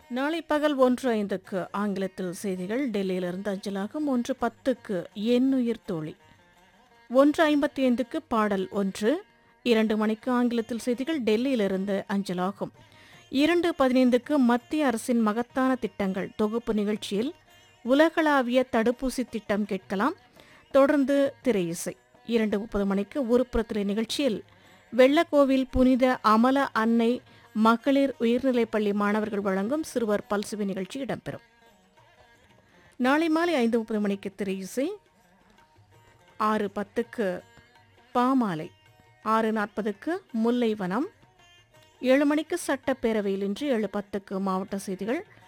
நாளை பகல் ஒன்று ஐந்துக்கு ஆங்கிலத்தில் செய்திகள் டெல்லியிலிருந்து அஞ்சலாகும் ஒன்று பத்துக்கு எண்ணுயிர் தோழி ஒன்று ஐம்பத்தி ஐந்துக்கு பாடல் ஒன்று இரண்டு மணிக்கு ஆங்கிலத்தில் செய்திகள் டெல்லியிலிருந்து அஞ்சலாகும் இரண்டு பதினைந்துக்கு மத்திய அரசின் மகத்தான திட்டங்கள் தொகுப்பு நிகழ்ச்சியில் உலகளாவிய தடுப்பூசி திட்டம் கேட்கலாம் தொடர்ந்து திரை இசை இரண்டு முப்பது மணிக்கு உருப்புறத்திரை நிகழ்ச்சியில் வெள்ளக்கோவில் புனித அமல அன்னை மகளிர் உயர்நிலைப்பள்ளி மாணவர்கள் வழங்கும் சிறுவர் பல்சுவை நிகழ்ச்சி இடம்பெறும் நாளை மாலை ஐந்து முப்பது மணிக்கு திரை இசை ஆறு பத்துக்கு பாமாலை ஆறு நாற்பதுக்கு முல்லைவனம் ஏழு மணிக்கு சட்டப்பேரவையில் இன்று ஏழு பத்துக்கு மாவட்ட செய்திகள்